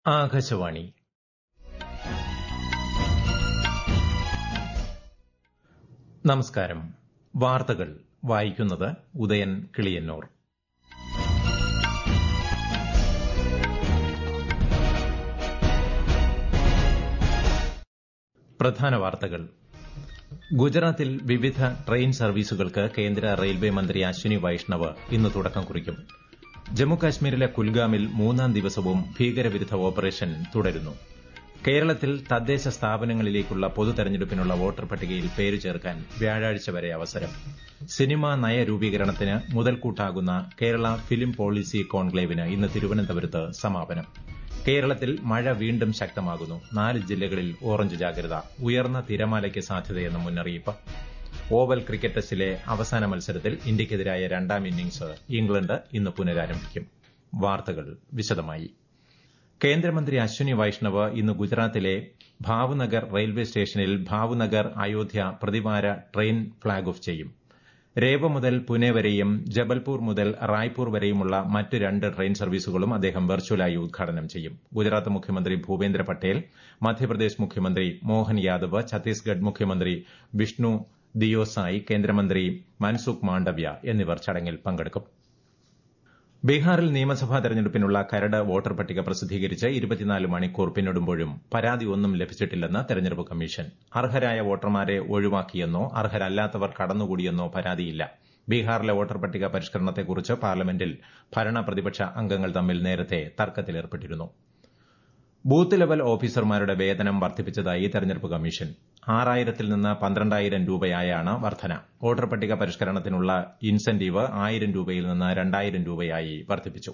ആകാശവാണി നമസ്കാരം വാർത്തകൾ വായിക്കുന്നത് ഉദയൻ കിളിയന്നൂർ പ്രധാന വാർത്തകൾ ഗുജറാത്തിൽ വിവിധ ട്രെയിൻ സർവീസുകൾക്ക് കേന്ദ്ര റെയിൽവേ മന്ത്രി അശ്വിനി വൈഷ്ണവ് ഇന്ന് തുടക്കം കുറിക്കും ജമ്മുകാശ്മീരിലെ കുൽഗാമിൽ മൂന്നാം ദിവസവും ഭീകരവിരുദ്ധ ഓപ്പറേഷൻ തുടരുന്നു കേരളത്തിൽ തദ്ദേശ സ്ഥാപനങ്ങളിലേക്കുള്ള പൊതു തെരഞ്ഞെടുപ്പിനുള്ള വോട്ടർ പട്ടികയിൽ പേര് ചേർക്കാൻ വ്യാഴാഴ്ച വരെ അവസരം സിനിമാ നയരൂപീകരണത്തിന് മുതൽക്കൂട്ടാകുന്ന കേരള ഫിലിം പോളിസി കോൺക്ലേവിന് ഇന്ന് തിരുവനന്തപുരത്ത് സമാപനം കേരളത്തിൽ മഴ വീണ്ടും ശക്തമാകുന്നു നാല് ജില്ലകളിൽ ഓറഞ്ച് ജാഗ്രത ഉയർന്ന തിരമാലയ്ക്ക് സാധ്യതയെന്ന മുന്നറിയിപ്പ് ഓവൽ ക്രിക്കറ്റ് ടെസ്റ്റിലെ അവസാന മത്സരത്തിൽ ഇന്ത്യയ്ക്കെതിരായ രണ്ടാം ഇന്നിംഗ്സ് ഇംഗ്ലണ്ട് ഇന്ന് പുനരാരംഭിക്കും വാർത്തകൾ വിശദമായി കേന്ദ്രമന്ത്രി അശ്വിനി വൈഷ്ണവ് ഇന്ന് ഗുജറാത്തിലെ ഭാവുനഗർ റെയിൽവേ സ്റ്റേഷനിൽ ഭാവുനഗർ അയോധ്യ പ്രതിവാര ട്രെയിൻ ഫ്ളാഗ് ഓഫ് ചെയ്യും രേവ മുതൽ പുനെ വരെയും ജബൽപൂർ മുതൽ റായ്പൂർ വരെയുമുള്ള മറ്റ് രണ്ട് ട്രെയിൻ സർവീസുകളും അദ്ദേഹം വെർച്വലായി ഉദ്ഘാടനം ചെയ്യും ഗുജറാത്ത് മുഖ്യമന്ത്രി ഭൂപേന്ദ്ര പട്ടേൽ മധ്യപ്രദേശ് മുഖ്യമന്ത്രി മോഹൻ യാദവ് ഛത്തീസ്ഗഡ് മുഖ്യമന്ത്രി വിഷ്ണു ദിയോസായി കേന്ദ്രമന്ത്രി മൻസുഖ് മാണ്ഡവ്യ എന്നിവർ ചടങ്ങിൽ പങ്കെടുക്കും ബീഹാറിൽ നിയമസഭാ തെരഞ്ഞെടുപ്പിനുള്ള കരട് വോട്ടർ പട്ടിക പ്രസിദ്ധീകരിച്ച് ഇരുപത്തിനാല് മണിക്കൂർ പിന്നിടുമ്പോഴും പരാതി ഒന്നും ലഭിച്ചിട്ടില്ലെന്ന് തെരഞ്ഞെടുപ്പ് കമ്മീഷൻ അർഹരായ വോട്ടർമാരെ ഒഴിവാക്കിയെന്നോ അർഹരല്ലാത്തവർ കടന്നുകൂടിയെന്നോ പരാതിയില്ല ബീഹാറിലെ വോട്ടർ പട്ടിക പരിഷ്കരണത്തെക്കുറിച്ച് പാർലമെന്റിൽ ഭരണ പ്രതിപക്ഷ അംഗങ്ങൾ തമ്മിൽ നേരത്തെ തർക്കത്തിലേർപ്പെട്ടിരുന്നു ബൂത്ത് ലെവൽ ഓഫീസർമാരുടെ വേതനം വർദ്ധിപ്പിച്ചതായി തെരഞ്ഞെടുപ്പ് കമ്മീഷൻ ആറായിരത്തിൽ നിന്ന് പന്ത്രണ്ടായിരം രൂപയായാണ് വർധന വോട്ടർ പട്ടിക പരിഷ്കരണത്തിനുള്ള ഇൻസെന്റീവ് ആയിരം രൂപയിൽ നിന്ന് രണ്ടായിരം രൂപയായി വർദ്ധിപ്പിച്ചു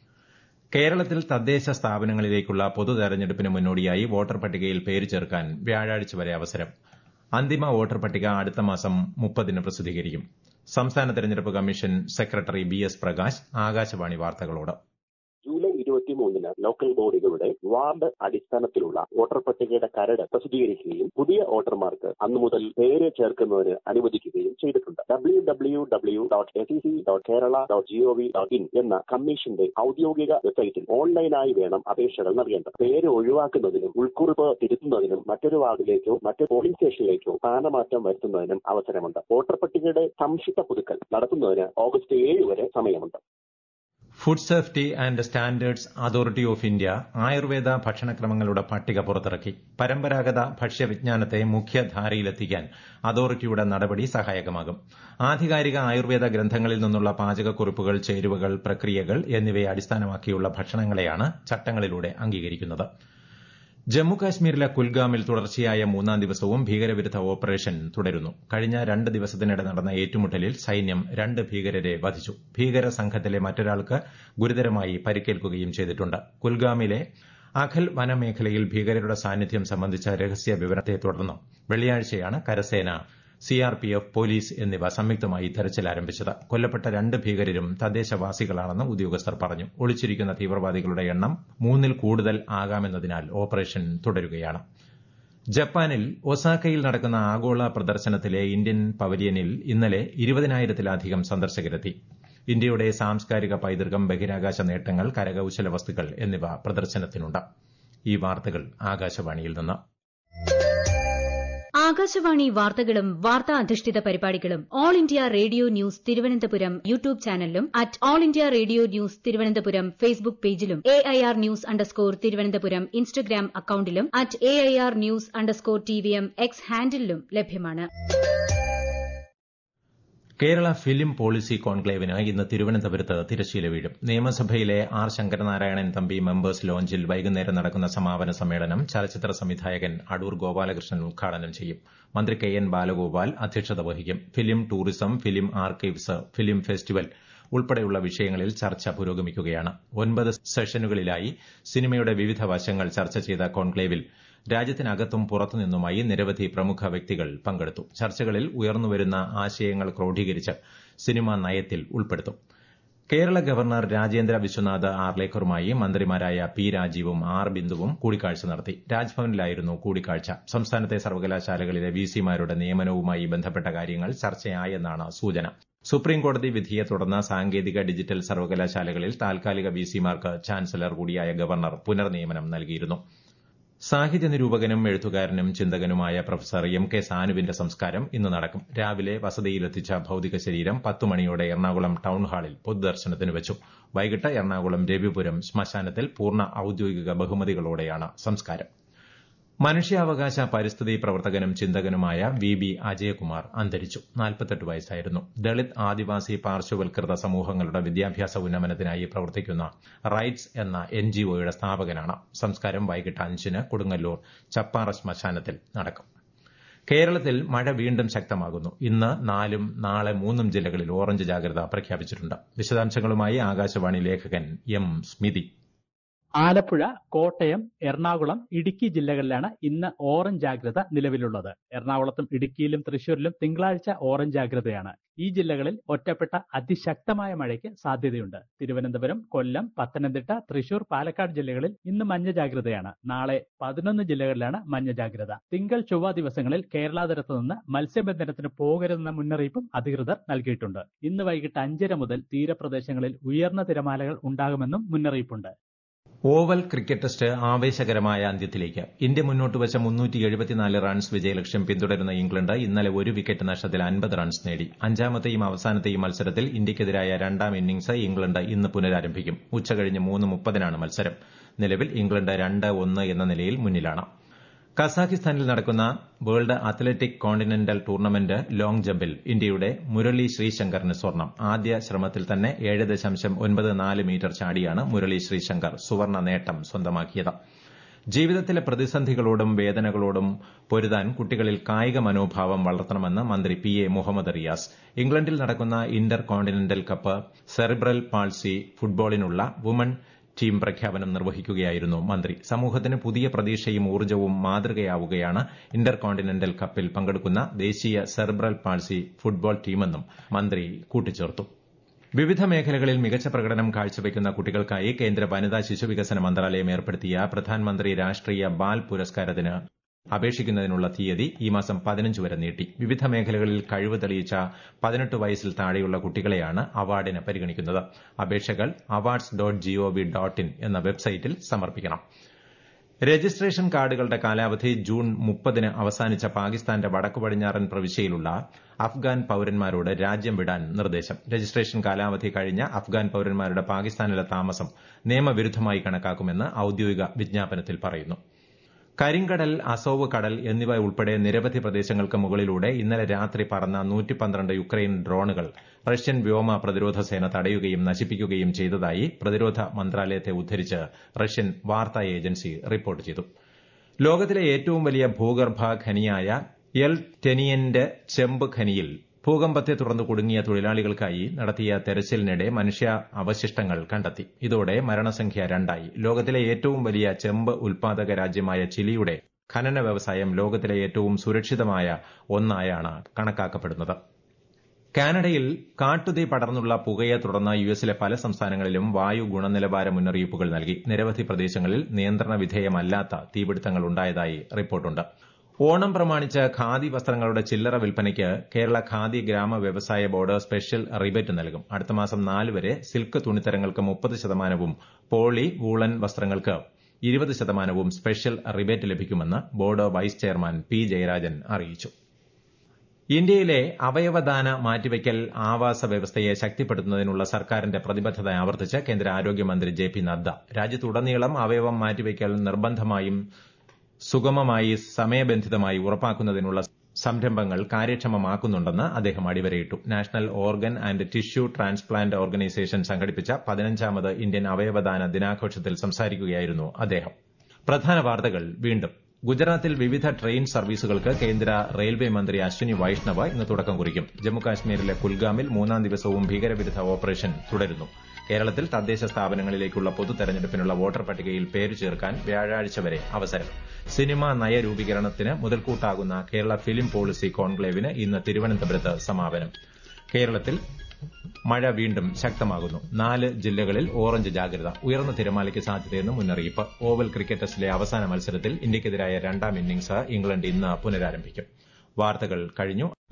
കേരളത്തിൽ തദ്ദേശ സ്ഥാപനങ്ങളിലേക്കുള്ള പൊതു തെരഞ്ഞെടുപ്പിന് മുന്നോടിയായി വോട്ടർ പട്ടികയിൽ പേര് ചേർക്കാൻ വ്യാഴാഴ്ച വരെ അവസരം അന്തിമ വോട്ടർ പട്ടിക അടുത്ത മാസം മുപ്പതിന് പ്രസിദ്ധീകരിക്കും സംസ്ഥാന തെരഞ്ഞെടുപ്പ് commission secretary B S Prakash Akashvani വാർത്തകളോട് ജൂലൈ ഇരുപത്തിമൂന്നിന് ലോക്കൽ ബോഡികളുടെ വാർഡ് അടിസ്ഥാനത്തിലുള്ള വോട്ടർ പട്ടികയുടെ കരട് പ്രസിദ്ധീകരിക്കുകയും പുതിയ വോട്ടർമാർക്ക് അന്നു മുതൽ പേര് ചേർക്കുന്നതിന് അനുവദിക്കുകയും ചെയ്തിട്ടുണ്ട് W W W dot S C dot Kerala dot G O V dot in എന്ന കമ്മീഷന്റെ ഔദ്യോഗിക വെബ്സൈറ്റിൽ ഓൺലൈനായി വേണം അപേക്ഷകൾ നൽകേണ്ടത് പേര് ഒഴിവാക്കുന്നതിനും ഉൾക്കുറിപ്പ് തിരുത്തുന്നതിനും മറ്റൊരു വാർഡിലേക്കോ മറ്റൊരു പോളിംഗ് സ്റ്റേഷനിലേക്കോ സ്ഥാനമാറ്റം വരുത്തുന്നതിനും അവസരമുണ്ട് വോട്ടർ പട്ടികയുടെ സംക്ഷിപ്ത പുതുക്കൽ നടത്തുന്നതിന് ഓഗസ്റ്റ് ഏഴ് വരെ സമയമുണ്ട് food safety and standards authority of India Ayurveda ഭക്ഷണക്രമങ്ങളുടെ പട്ടിക പുറത്തിറക്കി പരമ്പരാഗത ഭക്ഷ്യവിജ്ഞാനത്തെ മുഖ്യധാരയിലെത്തിക്കാൻ അതോറിറ്റിയുടെ നടപടി സഹായകമാകും ആധികാരിക ആയുർവേദ ഗ്രന്ഥങ്ങളിൽ നിന്നുള്ള പാചകക്കുറിപ്പുകൾ ചേരുവകൾ പ്രക്രിയകൾ എന്നിവയെ അടിസ്ഥാനമാക്കിയുള്ള ഭക്ഷണങ്ങളെയാണ് ചട്ടങ്ങളിലൂടെ അംഗീകരിക്കുന്നത് ജമ്മുകാശ്മീരിലെ കുൽഗാമിൽ തുടർച്ചയായ മൂന്നാം ദിവസവും ഭീകരവിരുദ്ധ ഓപ്പറേഷൻ തുടരുന്നു കഴിഞ്ഞ രണ്ട് ദിവസത്തിനിടെ നടന്ന ഏറ്റുമുട്ടലിൽ സൈന്യം രണ്ട് ഭീകരരെ വധിച്ചു ഭീകര സംഘത്തിലെ മറ്റൊരാൾക്ക് ഗുരുതരമായി പരിക്കേൽക്കുകയും ചെയ്തിട്ടുണ്ട് കുൽഗാമിലെ അഖൽ വനമേഖലയിൽ ഭീകരരുടെ സാന്നിധ്യം സംബന്ധിച്ച രഹസ്യ വിവരത്തെ തുടർന്ന് വെള്ളിയാഴ്ചയാണ് കരസേന സിആർപിഎഫ് പോലീസ് എന്നിവ സംയുക്തമായി തെരച്ചിൽ ആരംഭിച്ചത് കൊല്ലപ്പെട്ട രണ്ട് ഭീകരരും തദ്ദേശവാസികളാണെന്ന് ഉദ്യോഗസ്ഥർ പറഞ്ഞു ഒളിച്ചിരിക്കുന്ന തീവ്രവാദികളുടെ എണ്ണം മൂന്നിൽ കൂടുതൽ ആകാമെന്നതിനാൽ ഓപ്പറേഷൻ തുടരുകയാണ് ജപ്പാനിൽ ഒസാക്കയിൽ നടക്കുന്ന ആഗോള പ്രദർശനത്തിലെ ഇന്ത്യൻ പവലിയനിൽ ഇന്നലെ ഇരുപതിനായിരത്തിലധികം സന്ദർശകരെത്തി ഇന്ത്യയുടെ സാംസ്കാരിക പൈതൃകം ബഹിരാകാശ നേട്ടങ്ങൾ കരകൌശല വസ്തുക്കൾ എന്നിവ പ്രദർശനത്തിനുണ്ട് ഈ വാർത്തകൾ ആകാശവാണിയിൽ നിന്ന് ആകാശവാണി വാർത്തകളും വാർത്താ അധിഷ്ഠിത പരിപാടികളും all India radio news Thiruvananthapuram YouTube ചാനലിലും at all India radio news Thiruvananthapuram Facebook പേജിലും A I R news underscore Thiruvananthapuram Instagram അക്കൌണ്ടിലും at A I R news underscore T V M X ഹാൻഡിലും ലഭ്യമാണ് കേരള ഫിലിം പോളിസി കോൺക്ലേവിന് ഇന്ന് തിരുവനന്തപുരത്ത് തിരശ്ശീല വീഴും നിയമസഭയിലെ ആർ ശങ്കരനാരായണൻ തമ്പി മെമ്പേഴ്സ് ലോഞ്ചിൽ വൈകുന്നേരം നടക്കുന്ന സമാപന സമ്മേളനം ചലച്ചിത്ര സംവിധായകൻ അടൂർ ഗോപാലകൃഷ്ണൻ ഉദ്ഘാടനം ചെയ്യും മന്ത്രി കെ എൻ ബാലഗോപാൽ അധ്യക്ഷത വഹിക്കും film tourism film archives film festival ഉൾപ്പെടെയുള്ള വിഷയങ്ങളിൽ ചർച്ച പുരോഗമിക്കുകയാണ് ഒൻപത് സെഷനുകളിലായി സിനിമയുടെ വിവിധ വശങ്ങൾ ചർച്ച ചെയ്ത കോൺക്ലേവിൽ രാജ്യത്തിനകത്തും പുറത്തുനിന്നുമായി നിരവധി പ്രമുഖ വ്യക്തികൾ പങ്കെടുത്തു ചർച്ചകളിൽ ഉയർന്നുവരുന്ന ആശയങ്ങൾ ക്രോഡീകരിച്ച് സിനിമാ നയത്തിൽ ഉൾപ്പെടുത്തും കേരള ഗവർണർ രാജേന്ദ്ര വിശ്വനാഥ് ആർലേക്കറുമായി മന്ത്രിമാരായ പി രാജീവും ആർ ബിന്ദുവും കൂടിക്കാഴ്ച നടത്തി രാജ്ഭവനിലായിരുന്നു കൂടിക്കാഴ്ച സംസ്ഥാനത്തെ സർവകലാശാലകളിലെ വിസിമാരുടെ നിയമനവുമായി ബന്ധപ്പെട്ട കാര്യങ്ങൾ ചർച്ചയായെന്നാണ് സൂചന സുപ്രീംകോടതി വിധിയെ തുടർന്ന് സാങ്കേതിക ഡിജിറ്റൽ സർവകലാശാലകളിൽ താൽക്കാലിക വിസിമാർക്ക് ചാൻസലർ കൂടിയായ ഗവർണർ പുനർനിയമനം നൽകിയിരുന്നു സാഹിത്യ നിരൂപകനും എഴുത്തുകാരനും ചിന്തകനുമായ പ്രൊഫസർ എം കെ സാനുവിന്റെ സംസ്കാരം ഇന്ന് നടക്കും രാവിലെ വസതിയിലെത്തിച്ച ഭൌതിക ശരീരം പത്തു മണിയോടെ എറണാകുളം ടൌൺ ഹാളിൽ പൊതുദർശനത്തിന് വെച്ചു വൈകിട്ട് എറണാകുളം രവിപുരം ശ്മശാനത്തിൽ പൂർണ്ണ ഔദ്യോഗിക ബഹുമതികളോടെയാണ് സംസ്കാരം മനുഷ്യാവകാശ പരിസ്ഥിതി പ്രവർത്തകനും ചിന്തകനുമായ വി ബി അജയകുമാർ അന്തരിച്ചു നാൽപ്പത്തെട്ട് വയസ്സായിരുന്നു ദളിത് ആദിവാസി പാർശ്വവൽകൃത സമൂഹങ്ങളുടെ വിദ്യാഭ്യാസ ഉന്നമനത്തിനായി പ്രവർത്തിക്കുന്ന റൈറ്റ്സ് എന്ന എൻജിഒയുടെ സ്ഥാപകനാണ് സംസ്കാരം വൈകിട്ട് അഞ്ചിന് കൊടുങ്ങല്ലൂർ ചപ്പാറ ശ്മശാനത്തിൽ നടക്കും കേരളത്തിൽ മഴ വീണ്ടും ശക്തമാകുന്നു ഇന്ന് നാലും നാളെ മൂന്നും ജില്ലകളിൽ ഓറഞ്ച് ജാഗ്രത പ്രഖ്യാപിച്ചിട്ടുണ്ട് വിശദാംശങ്ങളുമായി ആകാശവാണി ലേഖകൻ എം സ്മിതി ആലപ്പുഴ കോട്ടയം എറണാകുളം ഇടുക്കി ജില്ലകളിലാണ് ഇന്ന് ഓറഞ്ച് ജാഗ്രത നിലവിലുള്ളത് എറണാകുളത്തും ഇടുക്കിയിലും തൃശൂരിലും തിങ്കളാഴ്ച ഓറഞ്ച് ജാഗ്രതയാണ് ഈ ജില്ലകളിൽ ഒറ്റപ്പെട്ട അതിശക്തമായ മഴയ്ക്ക് സാധ്യതയുണ്ട് തിരുവനന്തപുരം കൊല്ലം പത്തനംതിട്ട തൃശൂർ പാലക്കാട് ജില്ലകളിൽ ഇന്ന് മഞ്ഞ ജാഗ്രതയാണ് നാളെ പതിനൊന്ന് ജില്ലകളിലാണ് മഞ്ഞ ജാഗ്രത തിങ്കൾ ചൊവ്വ ദിവസങ്ങളിൽ കേരള തീരത്ത് നിന്ന് മത്സ്യബന്ധനത്തിന് പോകരുതെന്ന മുന്നറിയിപ്പും അധികൃതർ നൽകിയിട്ടുണ്ട് ഇന്ന് വൈകിട്ട് അഞ്ചര മുതൽ തീരപ്രദേശങ്ങളിൽ ഉയർന്ന തിരമാലകൾ ഉണ്ടാകുമെന്നും മുന്നറിയിപ്പുണ്ട് ഓവൽ ക്രിക്കറ്റ് ടെസ്റ്റ് ആവേശകരമായ അന്ത്യത്തിലേക്ക് ഇന്ത്യ മുന്നോട്ട് വച്ച മുന്നൂറ്റി എഴുപത്തിനാല് റൺസ് വിജയലക്ഷ്യം പിന്തുടരുന്ന ഇംഗ്ലണ്ട് ഇന്നലെ ഒരു വിക്കറ്റ് നഷ്ടത്തിൽ അൻപത് റൺസ് നേടി അഞ്ചാമത്തെയും അവസാനത്തെയും മത്സരത്തിൽ ഇന്ത്യയ്ക്കെതിരായ രണ്ടാം ഇന്നിംഗ്സ് ഇംഗ്ലണ്ട് ഇന്ന് പുനരാരംഭിക്കും ഉച്ചകഴിഞ്ഞ് മൂന്ന് മുപ്പതിനാണ് മത്സരം നിലവിൽ ഇംഗ്ലണ്ട് രണ്ട് ഒന്ന് എന്ന നിലയിൽ മുന്നിലാണ് കസാഖിസ്ഥാനിൽ നടക്കുന്ന world athletic continental tournament long ജമ്പിൽ ഇന്ത്യയുടെ മുരളി ശ്രീശങ്കറിന് സ്വർണം ആദ്യ ശ്രമത്തിൽ തന്നെ ഏഴ് ദശാംശം ഒൻപത് നാല് മീറ്റർ ചാടിയാണ് മുരളി ശ്രീശങ്കർ സുവർണ നേട്ടം സ്വന്തമാക്കിയത് ജീവിതത്തിലെ പ്രതിസന്ധികളോടും വേദനകളോടും പൊരുതാൻ കുട്ടികളിൽ കായിക മനോഭാവം വളർത്തണമെന്ന് മന്ത്രി പി എ മുഹമ്മദ് റിയാസ് ഇംഗ്ലണ്ടിൽ നടക്കുന്ന inter continental cup cerebral palsy ഫുട്ബോളിനുള്ള വുമൺ ടീം പ്രഖ്യാപനം നിർവഹിക്കുകയായിരുന്നു മന്ത്രി സമൂഹത്തിന് പുതിയ പ്രതീക്ഷയും ഊർജ്ജവും മാതൃകയാവുകയാണ് ഇന്റർ കോണ്ടിനെന്റൽ കപ്പിൽ പങ്കെടുക്കുന്ന ദേശീയ സെർബ്രൽ പാൾസി ഫുട്ബോൾ ടീമെന്നും മന്ത്രി കൂട്ടിച്ചേർത്തു വിവിധ മേഖലകളിൽ മികച്ച പ്രകടനം കാഴ്ചവെക്കുന്ന കുട്ടികൾക്കായി കേന്ദ്ര വനിതാ ശിശുവികസന മന്ത്രാലയം ഏർപ്പെടുത്തിയ പ്രധാനമന്ത്രി രാഷ്ട്രീയ ബാൽ പുരസ്കാരത്തിന് അപേക്ഷിക്കുന്നതിനുള്ള തീയതി ഈ മാസം പതിനഞ്ച് വരെ നീട്ടി വിവിധ മേഖലകളിൽ കഴിവ് തെളിയിച്ച പതിനെട്ട് വയസ്സിൽ താഴെയുള്ള കുട്ടികളെയാണ് അവാർഡിന് പരിഗണിക്കുന്നത് അപേക്ഷകൾ awards dot G O V dot in എന്ന വെബ്സൈറ്റിൽ സമർപ്പിക്കണം രജിസ്ട്രേഷൻ കാർഡുകളുടെ കാലാവധി ജൂൺ മുപ്പതിന് അവസാനിച്ച പാകിസ്ഥാന്റെ വടക്കു പടിഞ്ഞാറൻ പ്രവിശ്യയിലുള്ള അഫ്ഗാൻ പൌരന്മാരോട് രാജ്യം വിടാൻ നിർദ്ദേശം രജിസ്ട്രേഷൻ കാലാവധി കഴിഞ്ഞ അഫ്ഗാൻ പൌരന്മാരുടെ പാകിസ്ഥാനിലെ താമസം നിയമവിരുദ്ധമായി കണക്കാക്കുമെന്ന് ഔദ്യോഗിക വിജ്ഞാപനത്തിൽ പറയുന്നു കരിങ്കടൽ അസോവ് കടൽ എന്നിവ ഉൾപ്പെടെ നിരവധി പ്രദേശങ്ങൾക്ക് മുകളിലൂടെ ഇന്നലെ രാത്രി പറന്ന നൂറ്റി പന്ത്രണ്ട് യുക്രൈൻ ഡ്രോണുകൾ റഷ്യൻ വ്യോമ പ്രതിരോധ സേന തടയുകയും നശിപ്പിക്കുകയും ചെയ്തതായി പ്രതിരോധ മന്ത്രാലയത്തെ ഉദ്ധരിച്ച് റഷ്യൻ വാർത്താ ഏജൻസി റിപ്പോർട്ട് ചെയ്തു ലോകത്തിലെ ഏറ്റവും വലിയ ഭൂഗർഭ ഖനിയായ എൽ ടെനിയന്റെ ചെമ്പ് ഖനിയിൽ ഭൂകമ്പത്തെ തുടർന്ന് കുടുങ്ങിയ തൊഴിലാളികൾക്കായി നടത്തിയ തെരച്ചിലിനിടെ മനുഷ്യ അവശിഷ്ടങ്ങൾ കണ്ടെത്തി ഇതോടെ മരണസംഖ്യ രണ്ടായി ലോകത്തിലെ ഏറ്റവും വലിയ ചെമ്പ് ഉൽപാദക രാജ്യമായ ചിലിയുടെ ഖനന വ്യവസായം ലോകത്തിലെ ഏറ്റവും സുരക്ഷിതമായ ഒന്നായാണ് കണക്കാക്കപ്പെടുന്നത് കാനഡയിൽ കാട്ടുതീ പടർന്നുള്ള പുകയെ തുടർന്ന് യുഎസിലെ പല സംസ്ഥാനങ്ങളിലും വായു ഗുണനിലവാര മുന്നറിയിപ്പുകൾ നൽകി നിരവധി പ്രദേശങ്ങളിൽ നിയന്ത്രണ വിധേയമല്ലാത്ത തീപിടുത്തങ്ങൾ ഉണ്ടായതായി റിപ്പോർട്ടുണ്ട് ഓണം പ്രമാണിച്ച് ഖാദി വസ്ത്രങ്ങളുടെ ചില്ലറ വിൽപ്പനയ്ക്ക് കേരള ഖാദി ഗ്രാമ വ്യവസായ ബോർഡ് സ്പെഷ്യൽ റിബേറ്റ് നൽകും അടുത്ത മാസം നാല് വരെ സിൽക്ക് തുണിത്തരങ്ങൾക്ക് മുപ്പത് ശതമാനവും പോളി വൂളൻ വസ്ത്രങ്ങൾക്ക് ഇരുപത് ശതമാനവും സ്പെഷ്യൽ റിബേറ്റ് ലഭിക്കുമെന്ന് board vice chairman P Jayarajan അറിയിച്ചു ഇന്ത്യയിലെ അവയവദാന മാറ്റിവയ്ക്കൽ ആവാസ വ്യവസ്ഥയെ ശക്തിപ്പെടുത്തുന്നതിനുള്ള സർക്കാരിന്റെ പ്രതിബദ്ധത ആവർത്തിച്ച് കേന്ദ്ര ആരോഗ്യമന്ത്രി ജെ പി നദ്ദ രാജ്യത്തുടനീളം അവയവം മാറ്റിവയ്ക്കൽ നിർബന്ധമായും സുഗമമായി സമയബന്ധിതമായി ഉറപ്പാക്കുന്നതിനുള്ള സംരംഭങ്ങൾ കാര്യക്ഷമമാക്കുന്നുണ്ടെന്ന് അദ്ദേഹം അടിവരയിട്ടു national organ and tissue transplant organisation സംഘടിപ്പിച്ച പതിനഞ്ചാമത് ഇന്ത്യൻ അവയവദാന ദിനാഘോഷത്തിൽ സംസാരിക്കുകയായിരുന്നു അദ്ദേഹം പ്രധാന വാർത്തകൾ വീണ്ടും ഗുജറാത്തിൽ വിവിധ ട്രെയിൻ സർവീസുകൾക്ക് കേന്ദ്ര റെയിൽവേ മന്ത്രി അശ്വിനി വൈഷ്ണവ് ഇന്ന് തുടക്കം കുറിക്കും ജമ്മുകാശ്മീരിലെ കുൽഗാമിൽ മൂന്നാം ദിവസവും ഭീകരവിരുദ്ധ ഓപ്പറേഷൻ തുടരുന്നു കേരളത്തിൽ തദ്ദേശ സ്ഥാപനങ്ങളിലേക്കുള്ള പൊതു തെരഞ്ഞെടുപ്പിനുള്ള വോട്ടർ പട്ടികയിൽ പേര് ചേർക്കാൻ വ്യാഴാഴ്ച വരെ അവസരം സിനിമാ നയരൂപീകരണത്തിന് മുതൽക്കൂട്ടാകുന്ന കേരള ഫിലിം പോളിസി കോൺക്ലേവിന് ഇന്ന് തിരുവനന്തപുരത്ത് സമാപനം കേരളത്തിൽ മഴ വീണ്ടും ശക്തമാകുന്നു നാല് ജില്ലകളിൽ ഓറഞ്ച് ജാഗ്രത ഉയർന്ന തിരമാലയ്ക്ക് സാധ്യതയെന്ന് മുന്നറിയിപ്പ് ഓവൽ ക്രിക്കറ്റ് ടെസ്റ്റിലെ അവസാന മത്സരത്തിൽ ഇന്ത്യയ്ക്കെതിരായ രണ്ടാം ഇന്നിംഗ്സ് ഇംഗ്ലണ്ട് ഇന്ന് പുനരാരംഭിക്കും വാർത്തകൾ കഴിഞ്ഞു